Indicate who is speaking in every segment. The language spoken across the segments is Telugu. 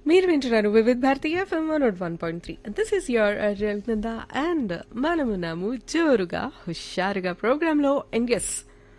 Speaker 1: మీరు వింటున్నారు Vividh Bharatiya FM one one point three this is your Nanda and మనమున్నాము జోరుగా హుషారుగా ప్రోగ్రాంలో and yes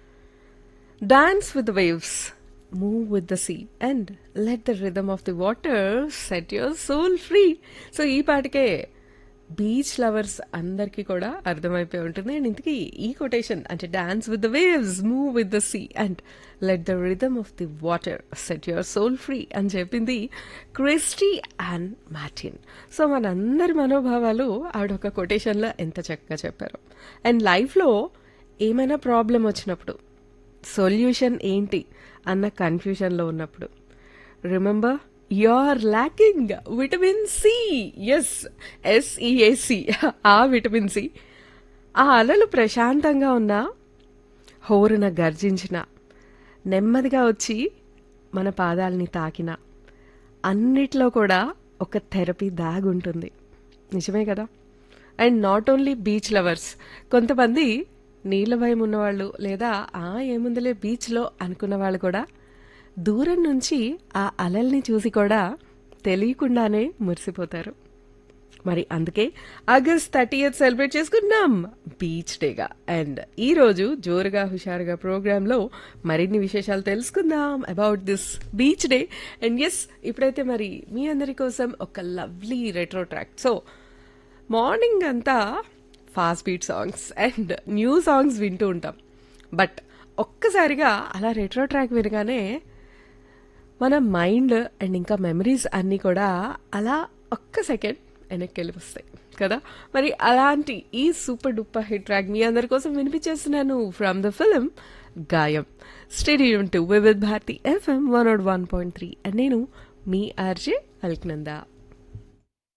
Speaker 1: dance with the waves move with the sea and let the rhythm of the water set your soul free so ఈ పాటికే బీచ్ లవర్స్ అందరికీ కూడా అర్థమైపోయి ఉంటుంది అండ్ ఇంతకీ ఈ కొటేషన్ అంటే dance with the waves move with the sea and let the rhythm of the water set your soul free అని చెప్పింది క్రిస్టీ అండ్ మార్టిన్ సో మనందరి మనోభావాలు ఆవిడ ఒక కొటేషన్లో ఎంత చక్కగా చెప్పారు అండ్ లైఫ్లో ఏమైనా ప్రాబ్లం వచ్చినప్పుడు సొల్యూషన్ ఏంటి అన్న కన్ఫ్యూషన్లో ఉన్నప్పుడు remember are lacking vitamin C yes ఎస్ఈఏసి ఆ విటమిన్ సి ఆ అలలు ప్రశాంతంగా ఉన్న హోరున గర్జించిన నెమ్మదిగా వచ్చి మన పాదాలని తాకిన అన్నిట్లో కూడా ఒక థెరపీ దాగుంటుంది నిజమే కదా and not only beach lovers కొంతమంది నీళ్ళ భయం ఉన్నవాళ్ళు లేదా ఆ ఏముందిలే బీచ్లో అనుకున్న వాళ్ళు కూడా దూరం నుంచి ఆ అలల్ని చూసి కూడా తెలియకుండానే మురిసిపోతారు మరి అందుకే ఆగస్ట్ థర్టీ ఎయిత్ సెలబ్రేట్ చేసుకున్నాం బీచ్ డేగా అండ్ ఈ రోజు జోరుగా హుషారుగా ప్రోగ్రాంలో మరిన్ని విశేషాలు తెలుసుకుందాం about this beach day and yes ఇప్పుడైతే మరి మీ అందరి కోసం ఒక lovely retro track so morning అంతా fast beat songs and new songs వింటూ ఉంటాం బట్ ఒక్కసారిగా అలా రెట్రో ట్రాక్ వినగానే మన మైండ్ అండ్ ఇంకా మెమరీస్ అన్నీ కూడా అలా ఒక్క సెకండ్ వెనక్కి వెళ్ళిపోస్తాయి కదా మరి అలాంటి ఈ సూపర్ డూపర్ హిట్ ట్రాక్ మీ అందరి కోసం వినిపించేస్తున్నాను from the film Gaayam stadium to Vividh Bharati FM one nought one point three and నేను మీ ఆర్జే అల్క్నందా